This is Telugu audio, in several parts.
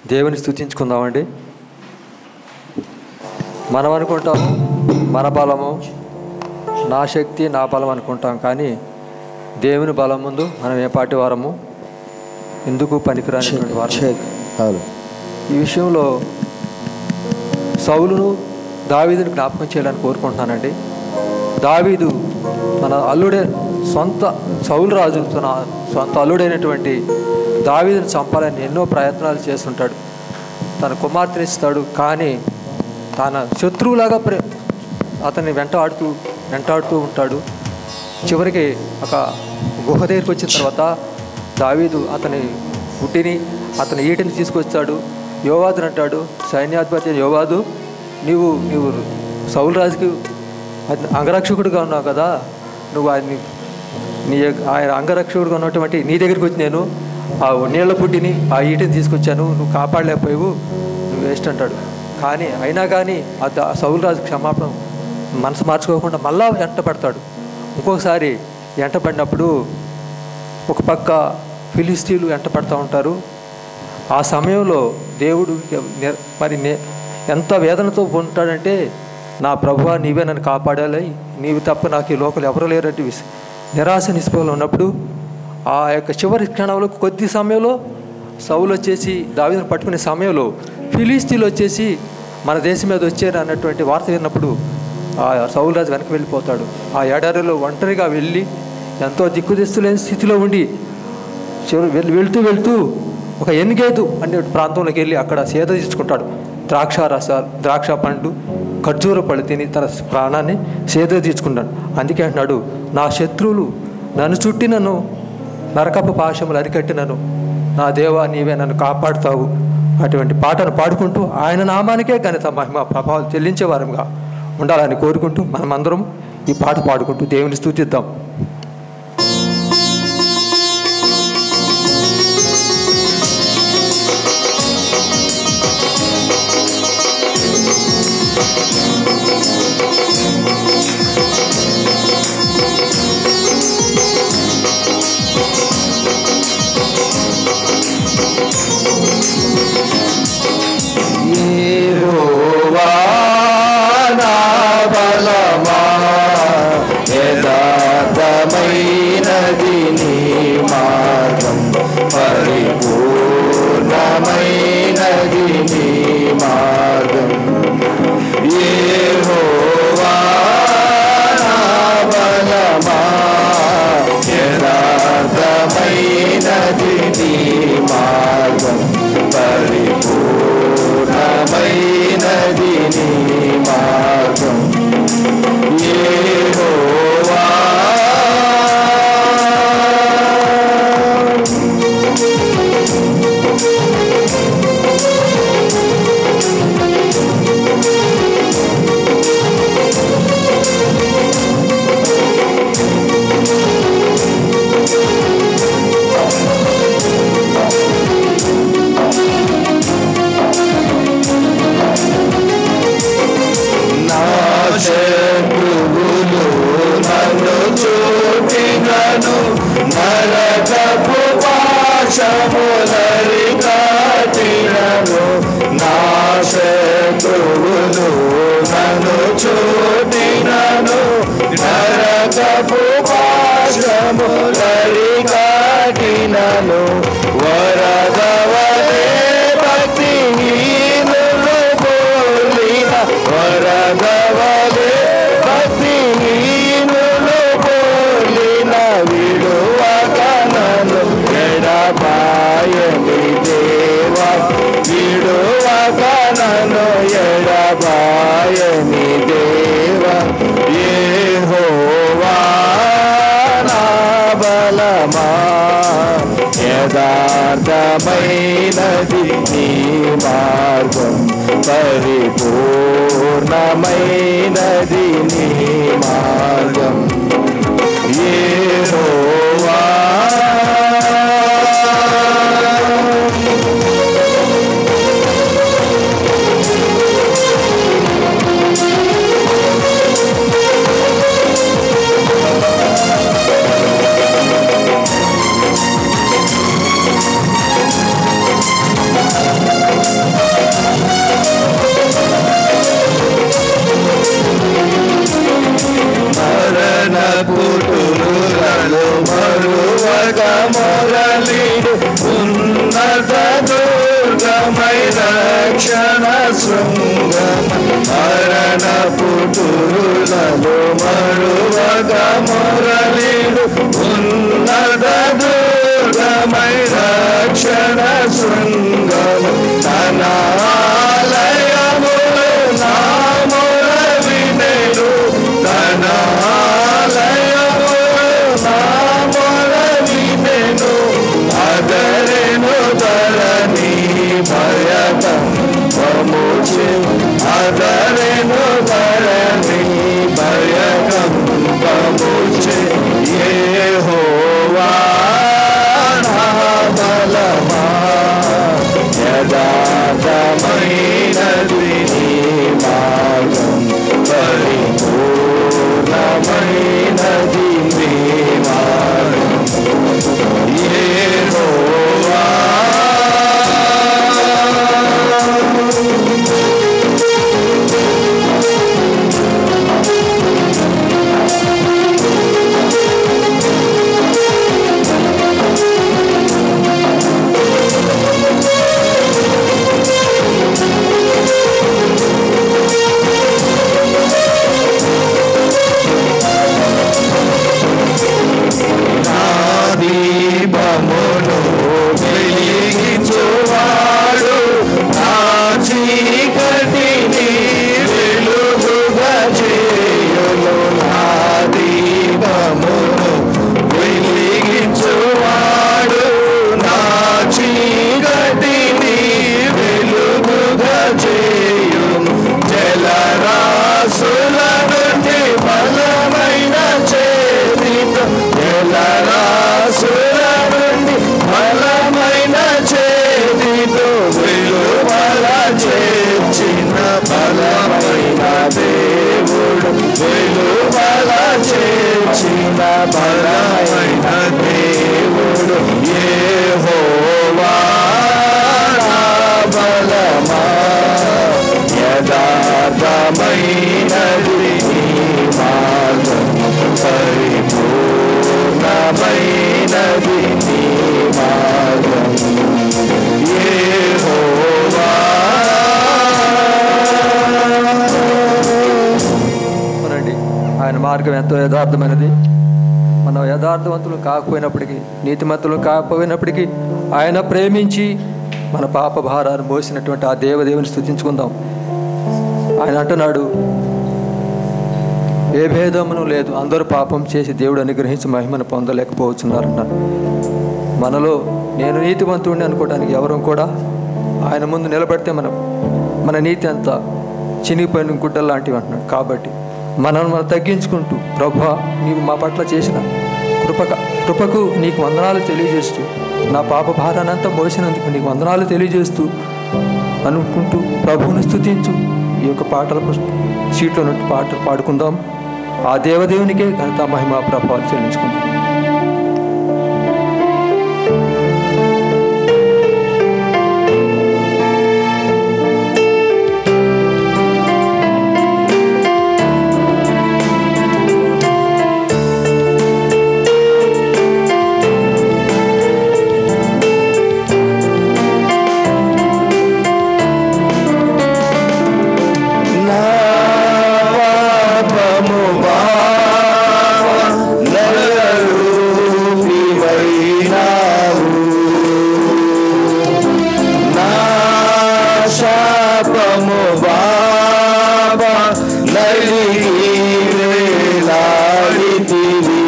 దేవుని స్థుతించుకుందామండి మనం అనుకుంటాము మన బలము నా శక్తి నా బలం అనుకుంటాం కానీ దేవుని బలం ముందు మనం ఏ పాటి వారము ఎందుకు పనికిరానిటువంటి వారు చెక్ అవును ఈ విషయంలో సౌలును దావీదుని జ్ఞాపకం చేయాలని కోరుకుంటున్నానండి దావీదు తన అల్లుడే సొంత సౌలు రాజు తన సొంత అల్లుడైనటువంటి దావీదుని చంపాలని ఎన్నో ప్రయత్నాలు చేస్తుంటాడు తన కుమార్తెని ఇస్తాడు కానీ తన శత్రువులాగా ప్రే అతన్ని వెంటాడుతూ వెంటాడుతూ ఉంటాడు చివరికి ఒక గుహ దగ్గరికి వచ్చిన తర్వాత దావీదు అతని పుట్టిని అతని ఈటిని తీసుకొచ్చాడు యోవాదుని అంటాడు సైన్యాధిపతి అయిన యోవాదు నీవు నీవు సౌలు రాజుకి అతని అంగరక్షకుడిగా ఉన్నావు కదా నువ్వు ఆయన్ని నీ ఆయన అంగరక్షకుడిగా ఉన్నటువంటి నీ దగ్గరికి వచ్చి నేను ఆ నీళ్ళ పుట్టిని ఆ ఈటిని తీసుకొచ్చాను నువ్వు కాపాడలేకపోయావు నువ్వు వేస్ట్ అంటాడు కానీ అయినా కానీ ఆ దా- సౌలు రాజు క్షమాపణ మనసు మార్చుకోకుండా మళ్ళా వెంట పడతాడు ఇంకొకసారి వెంట పడినప్పుడు ఒక పక్క ఫిలిస్తీన్లు వెంట పడుతూ ఉంటారు ఆ సమయంలో దేవుడు ని- మరి నే- ఎంత వేదనతో ఉంటాడంటే నా ప్రభువా నీవే నన్ను కాపాడాలి నీవు తప్ప నాకు ఈ లోకలు ఎవరు లేరంటే విస్- నిరాశ నిస్పృహలో ఉన్నప్పుడు ఆ యొక్క చివరి క్షణంలో కొద్ది సమయంలో సౌలు వచ్చేసి దావీదును పట్టుకునే సమయంలో ఫిలిస్తీన్లు వచ్చేసి మన దేశం మీద వచ్చారు అన్నటువంటి వార్త విన్నప్పుడు ఆ సౌలు రాజు వెనక్కి వెళ్ళిపోతాడు ఆ ఎడారిలో ఒంటరిగా వెళ్ళి ఎంతో దిక్కుదిస్తులేని స్థితిలో ఉండి చివరి వెళ్ వెళ్తూ వెళ్తూ ఒక ఎన్గేదు అనే ప్రాంతంలోకి వెళ్ళి అక్కడ సేద తీసుకుంటాడు ద్రాక్ష రసాలు ద్రాక్ష పండు ఖర్జూర పళ్ళు తిని తన ప్రాణాన్ని సేద తీసుకుంటాడు అందుకే అంటున్నాడు నా శత్రువులు నన్ను చుట్టి నన్ను నరకపు పాశములు అరికట్టినను నా దేవా నీవే నన్ను కాపాడుతావు అటువంటి పాటను పాడుకుంటూ ఆయన నామానికే ఘనత మహిమ ప్రభావాలు చెల్లించే వారంగా ఉండాలని కోరుకుంటూ మనమందరం ఈ పాట పాడుకుంటూ దేవుని స్థుతిద్దాం యెహోవా నా బలమా యథార్థమైనది నీ మార్గం పరిపూర్ణమైనది నీ మార్గం యెహోవా నా బలమా యథార్థమైనది నీ మార్గం పరిపూర్ణమైనది నీ మార్గం యెహోవా నా శత్రువులు నన్ను చూపినను నరకపు పాశములరి కాటినను నా శత్రువులు నన్ను చూపినను నరకపు పాశములరి కాటినను వరదవలే భక్తిహీనులు పోలిన వరదవలే భక్తిహీనులు పోలిన విడువక నన్ను ఎడబాయని దేవా విడువక నన్ను ఎడబాయని దేవా యెహోవా నా బలమా యథార్థమైనది నీ మార్గం పరిపూర్ణమైనది నీ మార్గం యెహోవా మరణ పుటులలో మరువక మొరలిడు ఉన్నత దుర్గమై రక్షణ శృంగమ మరణ పుటులలో మరువక మొరలిడు ఉన్నత దుర్గమై రక్షణ శృంగమ తన ఆలయములు నాముల వినెడు తన ఆలయములు నాముల వినెడు అదరెను ధరణి భయతం పముచే అదరెను ధరణి భయతం పముచే ఏ హోవా బలమా యదాతమైనది నీ మార్గం పరిపూర్ణమైనది నీ మార్గం యెహోవా నా దీపమును వెలిగించువాడు నా చీకటిని వెలుగుగా చేయును నా దీపమును వెలిగించువాడు నా చీకటిని వెలుగుగా చేయును జలరాసుల నుండి బలమైన చేతితో జలరాసుల నుండి బలమైన చేతితో వెలువల చేర్చిన బలమైన దేవుడు వెలువల చేర్చిన బలమైన దేవుడు ఏ బలమా యదార్థమైనది నీ మార్గం పరిపూర్ణమైనది నీ మార్గం యెహోవా అవునండి ఆయన మార్గం ఎంతో యథార్థమైనది మనం యథార్థవంతులు కాకపోయినప్పటికీ నీతిమంతులు కాకపోయినప్పటికీ ఆయన ప్రేమించి మన పాప భారాన్ని మోసినటువంటి ఆ దేవదేవుని స్థుతించుకుందాం ఆయన అంటున్నాడు ఏ భేదమును లేదు అందరూ పాపం చేసి దేవుడు అనుగ్రహించి మహిమను పొందలేకపోతున్నారన్నారు మనలో నేను నీతివంతుడిని అనుకోవడానికి ఎవరు కూడా ఆయన ముందు నిలబడితే మనం మన నీతి అంతా చినిగిపోయిన గుడ్డలు లాంటివి అంటున్నాడు కాబట్టి మనం మనం తగ్గించుకుంటూ ప్రభా నీవు మా పట్ల చేసిన కృపక కృపకు నీకు వందనాలు తెలియజేస్తూ నా పాప భారానంతా మోసినందుకు నీకు వందనాలు తెలియజేస్తూ అనుకుంటూ ప్రభువుని స్తుతించు ఈ యొక్క పాటల పుస్త- సీట్లో నుండి పాటలు పాడుకుందాం ఆ దేవదేవునికే ఘనత మహిమ ప్రభావాలు చెల్లించుకుందాం నా పాపము నరూపివైనావు నా శాపము బాబా నలిగి వేలాడితివి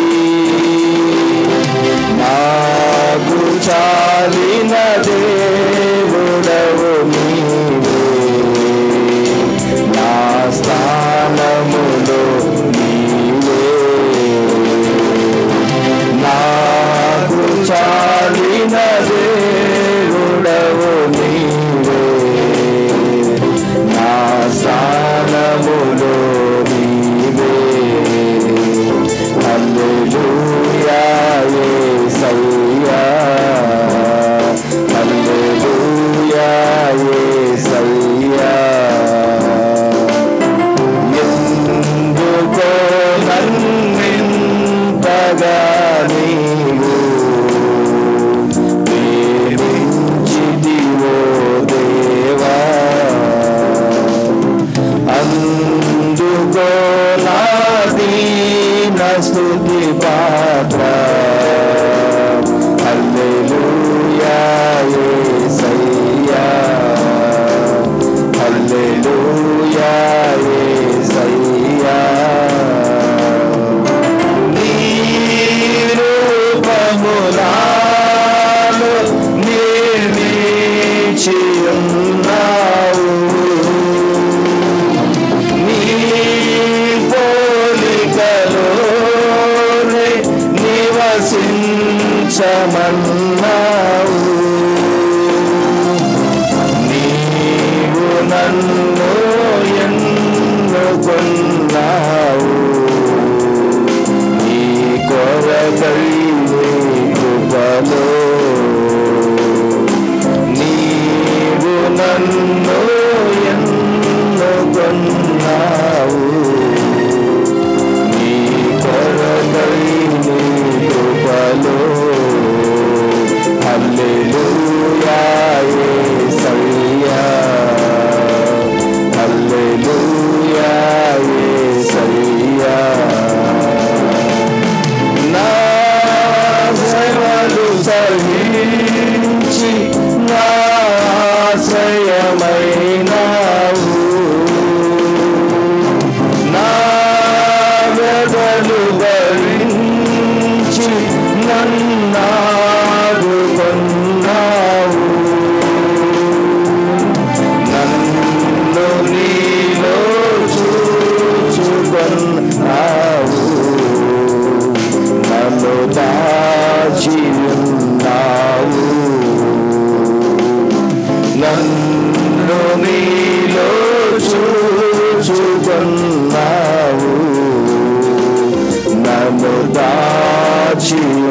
నాకు చాలిన దేవుడవు నీవే నా స్థానములో నీవే నాకు చాలిన దేవుడవు నీవే నా నన్ను నీలో చూచుకున్నావు నన్ను దాచి